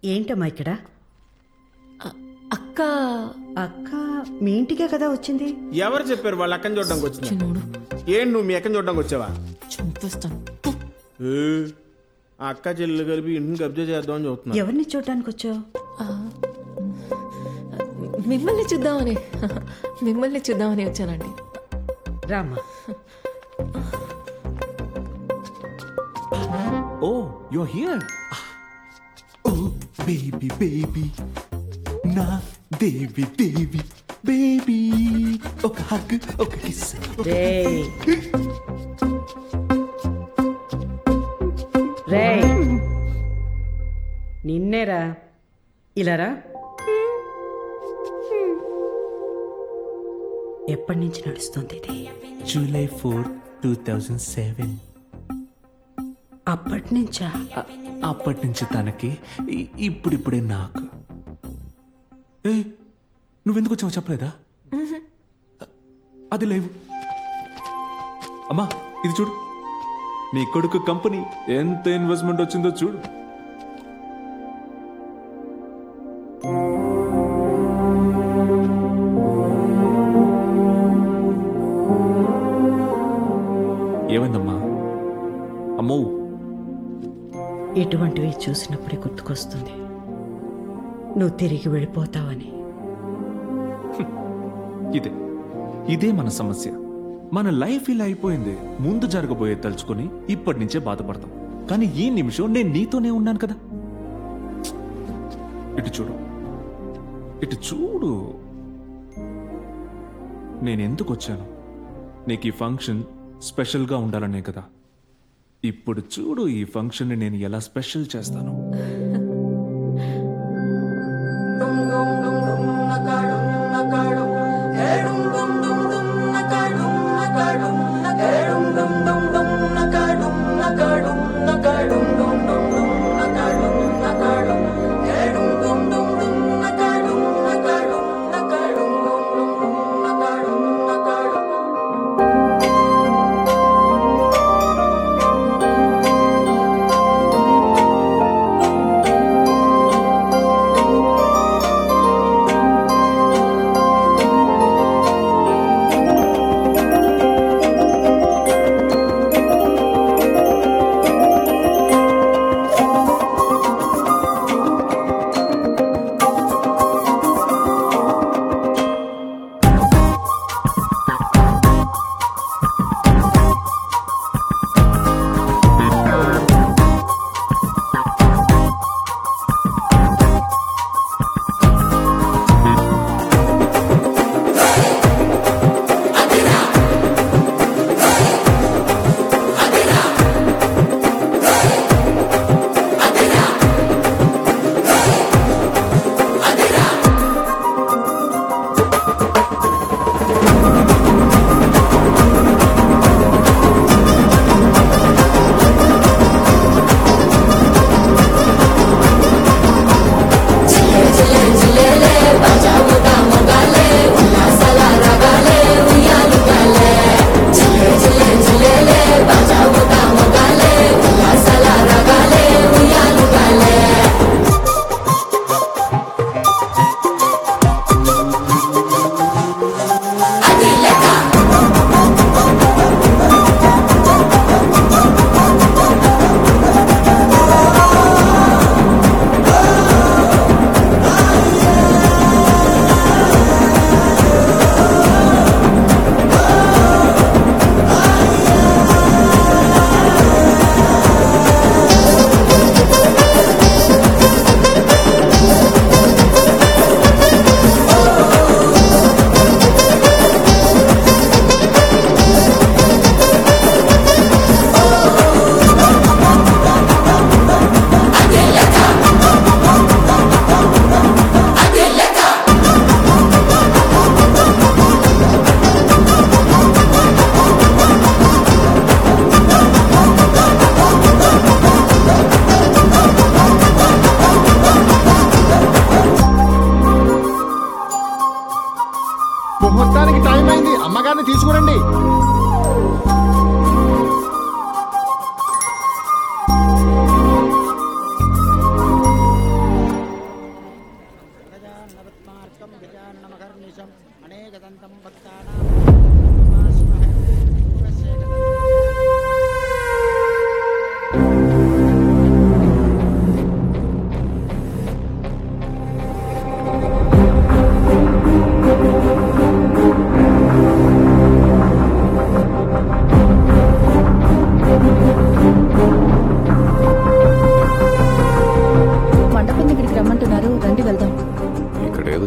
ఏంటమ్మా ఇక్కడ అ- అక్క అక్క మీ ఇంటికే కదా వచ్చింది ఎవరు చెప్పారు వాళ్ళ అక్కని చూడడానికి వచ్చింది చిన్నోడు ఏంటి నువ్వు మీ అక్కని చూడడానికి వచ్చావా చంపేస్తాను ఏ, ఆ అక్క చెల్లెలు కలిపి ఇంటిని కబ్జా చేద్దామని చూస్తున్నా ఎవరిని చూడటానికి వచ్చావు మిమ్మల్ని చూద్దామని మిమ్మల్ని చూద్దామని వచ్చానండి Rama Oh, you're here. Oh, baby, baby. నా దేవి దేవి బేబీ ఒక హగ్ ఒక కిస్ రేయ్ రేయ్ నిన్నేరా ఇలారా ఎప్పటి నుంచి నడుస్తుంది ఇది July four two thousand seven అప్పటి నుంచా అప్పటి నుంచి తనకి ఇ- ఇప్పుడిప్పుడే నాకు ఏ నువ్వెందుకు వచ్చావు చెప్పలేదా అది లేవు అమ్మా ఇది చూడు నీ కొడుకు కంపెనీ ఎంత ఇన్వెస్ట్మెంట్ వచ్చిందో చూడు ఏమైందమ్మా అమ్మో ఇటువంటివి చూసినప్పుడే గుర్తుకొస్తుంది నువ్వు తిరిగి వెళ్ళిపోతావని ఇదే ఇదే మన సమస్య మన లైఫ్ ఇలా అయిపోయింది ముందు జరగబోయే తలుచుకొని ఇప్పటి నుంచే బాధపడతాం కానీ ఈ నిమిషం నేను నీతోనే ఉన్నాను కదా ఇటు చూడు ఇటు చూడు నేను ఎందుకు వచ్చాను నీకు ఈ ఫంక్షన్ స్పెషల్గా ఉండాలనే కదా ఇప్పుడు చూడు ఈ ఫంక్షన్ని నేను ఎలా స్పెషల్ చేస్తాను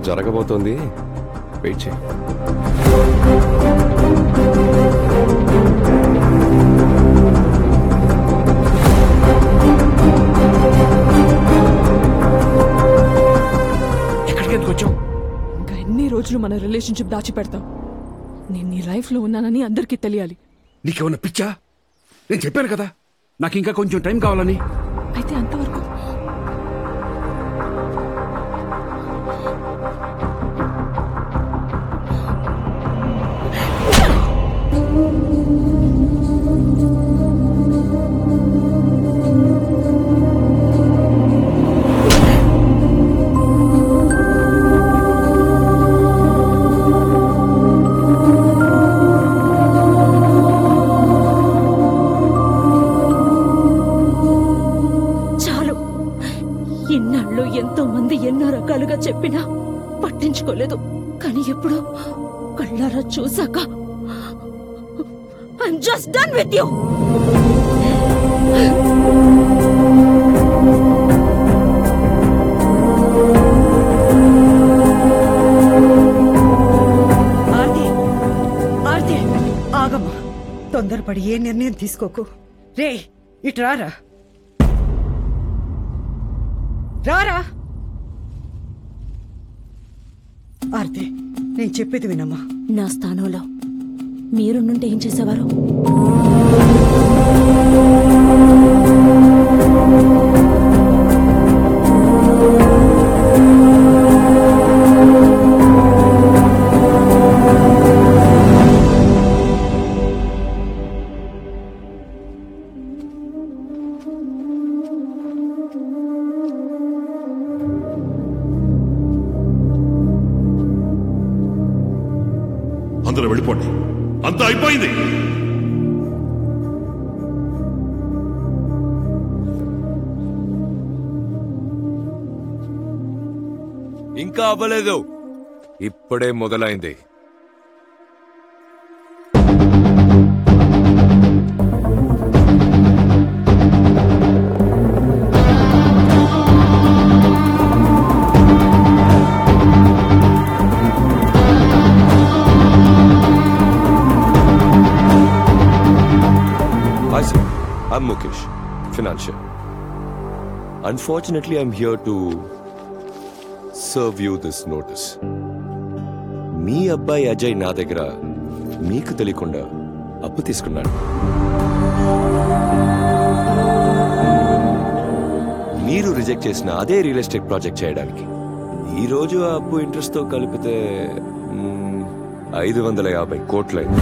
జరగబోతోంది వెయిట్ చేయి ఎక్కడికి ఎందుకు వచ్చావు ఇంకా ఎన్ని రోజులు మన రిలేషన్షిప్ దాచిపెడతాం నేను నీ లైఫ్లో ఉన్నానని అందరికీ తెలియాలి నీకేమన్నా పిచ్చా నేను చెప్పాను కదా నాకు ఇంకా కొంచెం టైం కావాలని అయితే అంతవరకు చాలు ఇన్నాళ్ళు ఎంతో మంది ఎన్నో రకాలుగా చెప్పినా పట్టించుకోలేదు కానీ ఎప్పుడు కళ్ళారా చూసాక I'm just done with you Aarthi Aarthi ఆగమ్మా తొందరపడి ఏ నిర్ణయం తీసుకోకు రే ఇటు రారా రారా ఆర్తి నేను చెప్పేది వినమ్మా నా స్థానంలో మీరున్నుంటే ఏం చేసేవారు అందరూ వెళ్ళిపోండి అంతా అయిపోయింది ఇంకా అవ్వలేదు ఇప్పుడే మొదలైంది Hi, sir. I'm Mukesh, financial. Unfortunately, I'm here to serve you this notice. మీ అబ్బాయి అజయ్ నా దగ్గర మీకు తెలియకుండా అప్పు తీసుకున్నాడు మీరు రిజెక్ట్ చేసిన అదే రియల్ ఎస్టేట్ ప్రాజెక్ట్ చేయడానికి ఈ రోజు ఆ అప్పు ఇంట్రెస్ట్ తో కలిపితే మ్మ్, ఐదు వందల యాభై కోట్లయింది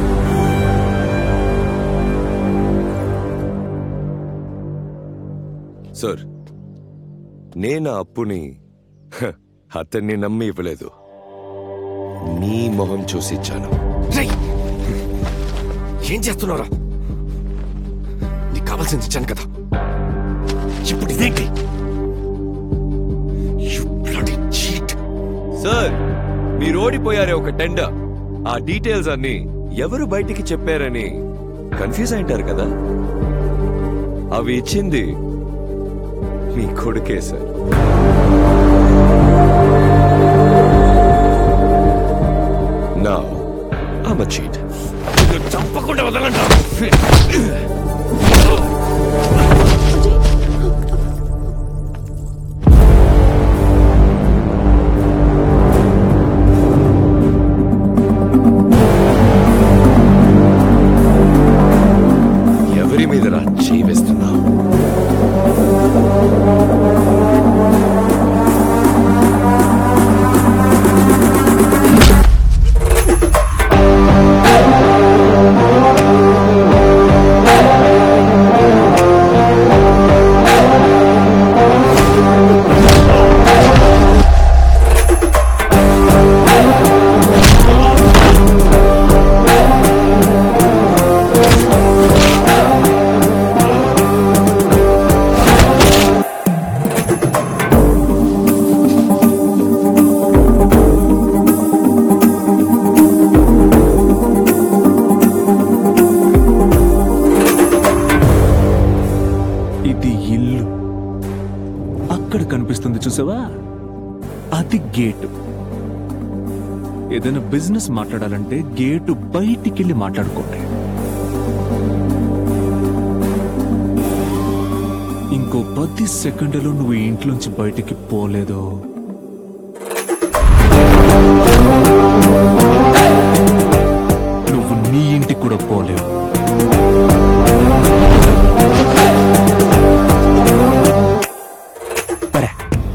సార్ నేను ఆ అప్పుని హ, అతన్ని నమ్మి ఇవ్వలేదు నీ మొహం చూసి ఇచ్చాను రేయ్! ఏం చేస్తున్నారా నీకు కావాల్సింది ఇచ్చాను కదా ఇప్పుడు ఇదేంటి You bloody cheat. సార్ మీరు ఓడిపోయారే ఒక టెండర్ ఆ డీటెయిల్స్ అన్ని ఎవరు బయటికి చెప్పారని కన్ఫ్యూజ్ అయింటారు కదా అవి ఇచ్చింది మీ కొడుకే సార్ నా I'm a cheat. నిన్ను చంపకుండా వదలండి ఎవరి మీద రా చేయి వేస్తున్నావు ఇది ఇల్లు అక్కడ కనిపిస్తుంది చూసావా అది గేటు ఏదైనా బిజినెస్ మాట్లాడాలంటే గేటు బయటికి వెళ్ళి మాట్లాడుకోండి ఇంకో పది సెకండ్లలో నువ్వు ఈ ఇంట్లోంచి బయటికి పోలేదో నువ్వు నీ ఇంటికి కూడా పోలేవు పరా.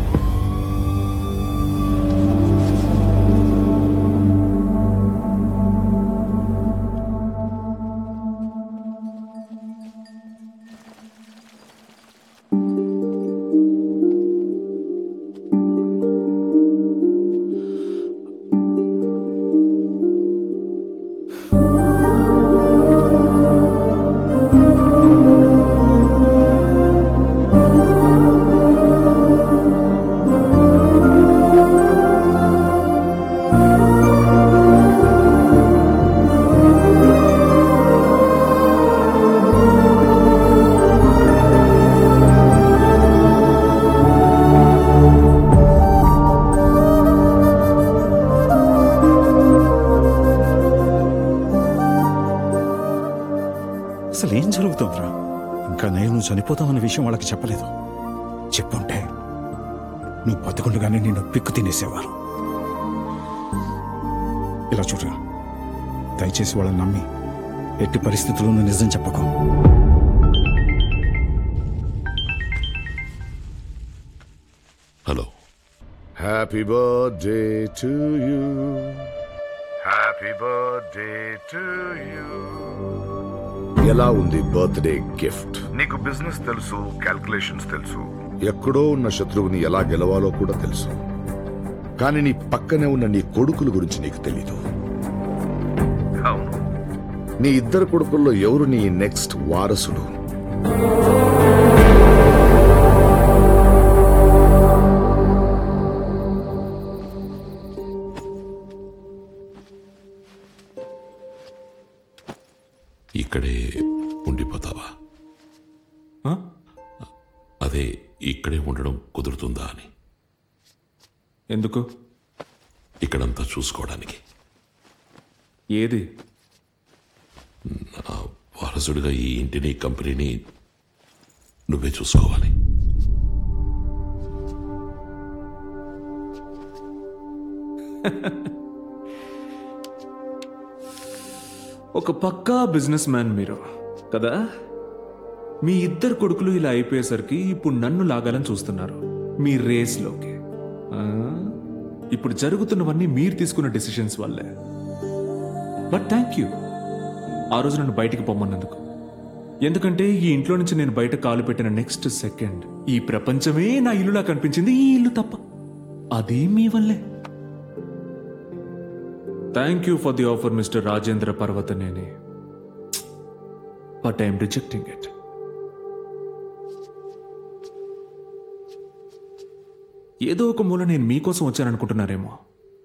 అసలు ఏం జరుగుతుందిరా ఇంకా నేను నువ్వు చనిపోతామన్న విషయం వాళ్ళకి చెప్పలేదు చెప్పుంటే నువ్వు బతుకుండగానే నిన్ను పిక్కు తినేసేవారు ఇలా చూడరా దయచేసి వాళ్ళని నమ్మి ఎట్టి పరిస్థితుల్లోనూ నిజం చెప్పకు hello happy birthday to you happy birthday to you ఎలా ఉంది బర్త్డే గిఫ్ట్ నీకు బిజినెస్ తెలుసు క్యాల్కులేషన్స్ తెలుసు ఎక్కడో ఉన్న శత్రువుని ఎలా గెలవాలో కూడా తెలుసు కానీ నీ పక్కనే ఉన్న నీ కొడుకుల గురించి నీకు తెలీదు అవును నీ ఇద్దరు కొడుకుల్లో ఎవరు నీ నెక్స్ట్ వారసుడు ఇక్కడే ఉండిపోతావా ఆ? అదే ఇక్కడే ఉండడం కుదురుతుందా అని ఎందుకు ఇక్కడంతా చూసుకోవడానికి ఏది నా వారసుడిగా ఈ ఇంటిని కంపెనీని నువ్వే చూసుకోవాలి ఒక పక్కా బిజినెస్ మ్యాన్ మీరు కదా మీ ఇద్దరు కొడుకులు ఇలా అయిపోయేసరికి ఇప్పుడు నన్ను లాగాలని చూస్తున్నారు మీ రేస్లోకి ఆ? ఇప్పుడు జరుగుతున్నవన్నీ మీరు తీసుకున్న డెసిషన్స్ వల్లే బట్ థ్యాంక్ యూ ఆ రోజు నన్ను బయటికి పొమ్మన్నందుకు ఎందుకంటే ఈ ఇంట్లో నుంచి నేను బయట కాలు పెట్టిన నెక్స్ట్ సెకండ్ ఈ ప్రపంచమే నా ఇల్లులా కనిపించింది ఈ ఇల్లు తప్ప అది మీ వల్లే thank you for the offer mister Rajendra Parvathaneni but I'm rejecting it ఏదో ఒక మూల నేను మీకోసం వచ్చాననుకుంటున్నారేమో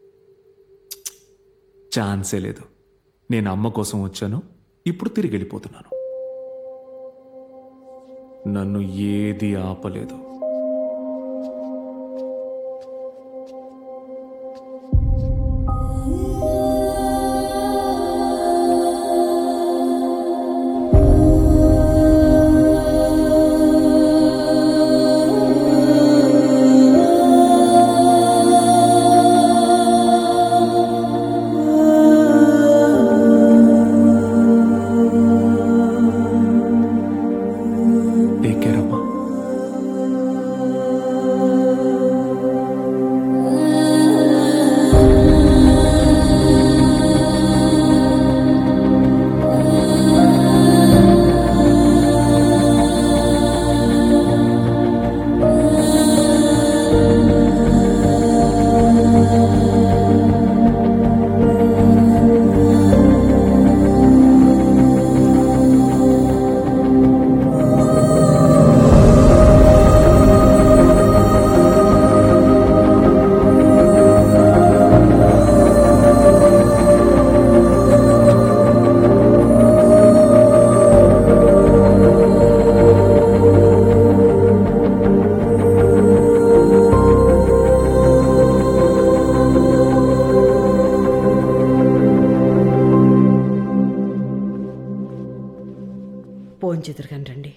ఛాన్సే లేదు నేను అమ్మ కోసం వచ్చాను ఇప్పుడు తిరిగి వెళ్ళిపోతున్నాను నన్ను ఏది ఆపలేదు టేక్ కేర్ అమ్మా భోంచెదురుగాని రండి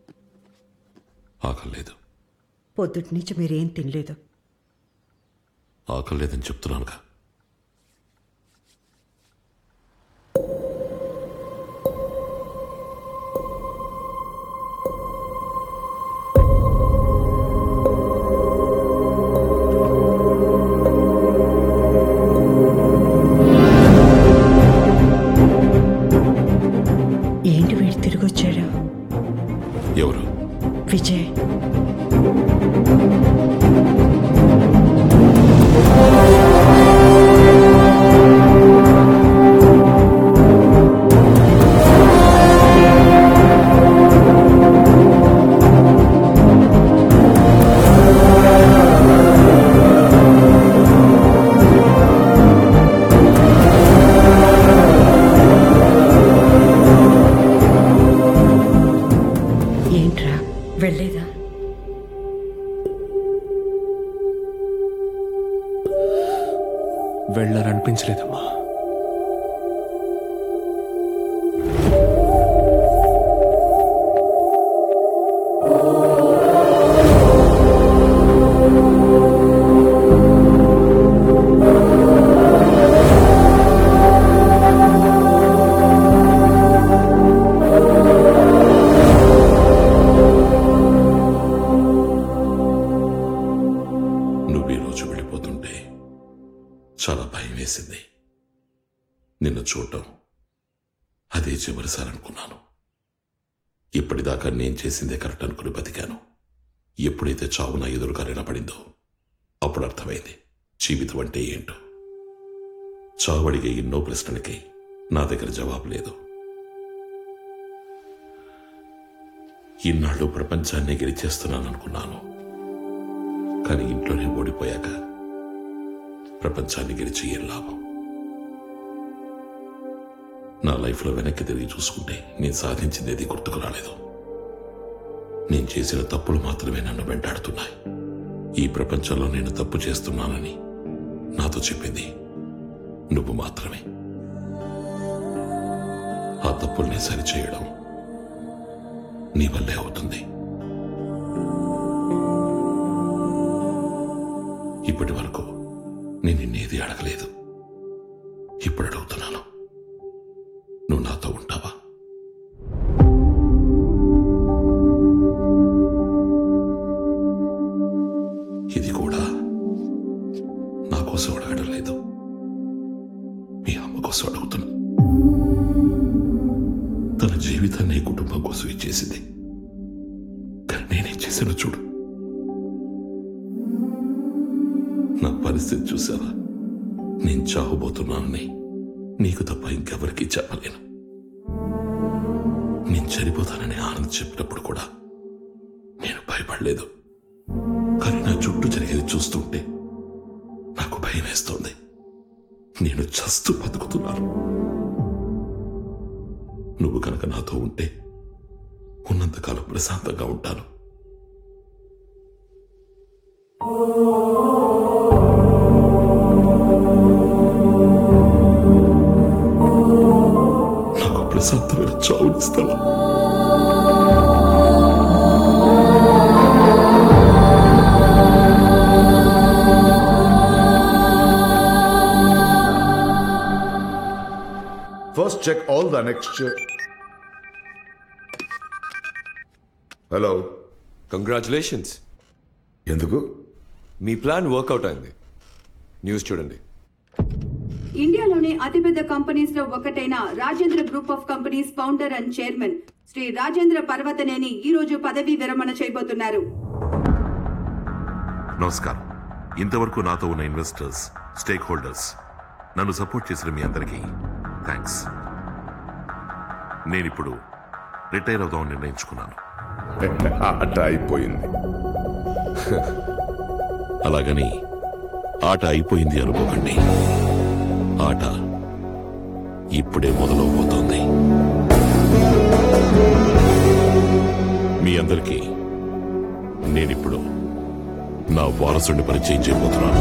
ఆకలి లేదు పొద్దుటి నుంచి మీరేం తినలేదు ఆకలి లేదని చెప్తున్నానుగా ఏంటి వీడు తిరిగి వచ్చాడు ఎవరు విజయ్ ఏంట్రా వెళ్ళేదా వెళ్ళాలనిపించలేదమ్మా నువ్వు ఈ రోజు వెళ్ళిపోతుంటే చాలా భయం వేసింది నిన్ను చూడటం అదే చివరిసారి అనుకున్నాను ఇప్పటిదాకా నేను చేసిందే కరెక్ట్ అనుకుని బతికాను ఎప్పుడైతే చావు నా ఎదురుగా నిలబడిందో అప్పుడు అర్థమైంది జీవితం అంటే ఏంటో చావు అడిగే ఎన్నో ప్రశ్నలకి నా దగ్గర జవాబు లేదు ఇన్నాళ్ళు ప్రపంచాన్ని గెలిచేస్తున్నాను అనుకున్నాను కానీ ఇంట్లోనే ఓడిపోయాక ప్రపంచాన్ని గెలిచి ఏం లాభం నా లైఫ్లో వెనక్కి తిరిగి చూసుకుంటే నేను సాధించింది ఏది గుర్తుకు రాలేదు నేను చేసిన తప్పులు మాత్రమే నన్ను వెంటాడుతున్నాయి ఈ ప్రపంచంలో నేను తప్పు చేస్తున్నానని నాతో చెప్పింది నువ్వు మాత్రమే ఆ తప్పుల్ని సరిచేయడం నీ వల్లే అవుతుంది ఇప్పటి వరకు నేను నిన్నేది అడగలేదు ఇప్పుడు అడుగుతున్నాను నువ్వు నాతో ఉంటావా ఇది కూడా నా కోసం అడగడం లేదు మీ అమ్మ కోసం అడుగుతున్నా తన జీవితాన్ని ఈ కుటుంబం కోసం ఇచ్చేసింది కానీ నేనేం చేశానో చూడు నా పరిస్థితి చూసావా నేను చావబోతున్నానని నీకు తప్ప ఇంకెవరికీ చెప్పలేను నేను చనిపోతానని ఆనంద్ చెప్పినప్పుడు కూడా నేను భయపడలేదు కానీ నా చుట్టూ జరిగేది చూస్తుంటే నాకు భయం వేస్తోంది నేను చస్తూ బతుకుతున్నాను నువ్వు కనుక నాతో ఉంటే ఉన్నంతకాలం ప్రశాంతంగా ఉంటాను నాకు ప్రశాంతమైన చావునిస్తావా first check all the next hello congratulations ఎందుకు మీ ప్లాన్ వర్కౌట్ అయింది న్యూస్ చూడండి ఇండియాలోని అతిపెద్ద కంపెనీస్ లో ఒకటైన Rajendra group of companies founder and chairman Shri Rajendra Parvathaneni ఈ రోజు పదవీ విరమణ చేయబోతున్నారు నమస్కారం ఇంతవరకు నాతో ఉన్న ఇన్వెస్టర్స్ స్టేక్ హోల్డర్స్ నన్ను సపోర్ట్ చేసిన మీ అందరికీ థ్యాంక్స్ నేనిప్పుడు రిటైర్ అవుదామని నిర్ణయించుకున్నాను ఆట అయిపోయింది అలాగని ఆట అయిపోయింది అనుకోకండి ఆట ఇప్పుడే మొదలవబోతోంది మీ అందరికీ నేనిప్పుడు నా వారసుడిని పరిచయం చేయబోతున్నాను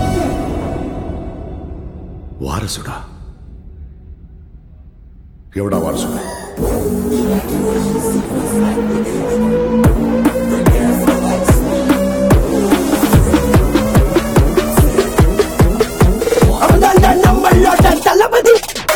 వారసుడా ఎవడా వారసుడు తలపతి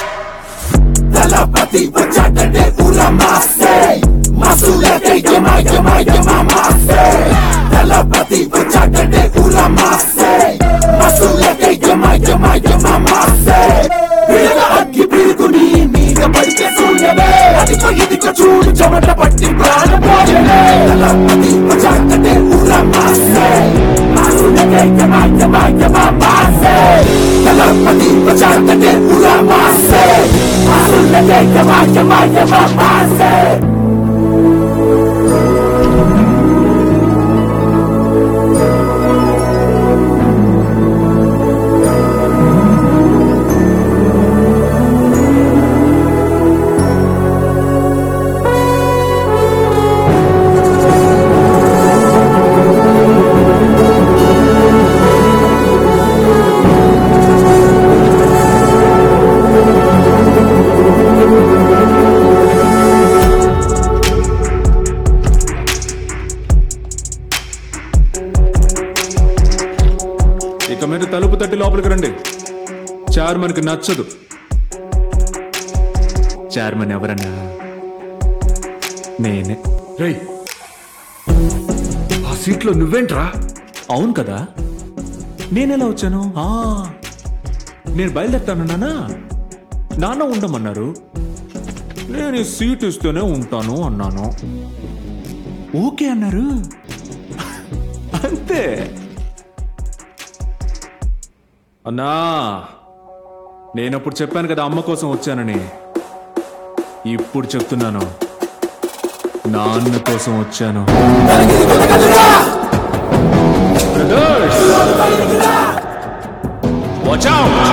తలపతి వచ్చాడంటే పూరా మాసే మసులకై జమా జమా జమా మాసే తలపతి వచ్చాడంటే పూరా మాసే మసులకై జమా జమా జమా మాసే పిడగ అగ్గి పిడుకుని మీద పడితే శూన్యమే అదిగో ఇదిగో చూడు చెమట పట్టి ప్రాణపోయలే తలపతి వచ్చాడంటే పూరా మాసే మసులకై జమా జమా జమా మాసే తలపతి వచ్చాడంటే పూరా మాసే మసులకై జమా జమా జమా మాసే ఇక మీద తలుపు తట్టి లోపలికి రండి చైర్మన్కి నచ్చదు చైర్మన్ ఎవరన్నా నేనే రేయ్ ఆ సీట్లో నువ్వేంట్రా అవును కదా నేనెలా వచ్చాను ఆ, నేను బయలుదేరుతాను నాన్న నాన్న ఉండమన్నారు నేను ఈ సీట్ ఇస్తేనే ఉంటాను అన్నాను ఓకే అన్నారు అంతే అన్నా నేనప్పుడు చెప్పాను కదా అమ్మ కోసం వచ్చానని ఇప్పుడు చెప్తున్నాను నాన్న కోసం వచ్చాను Brothers! Watch out!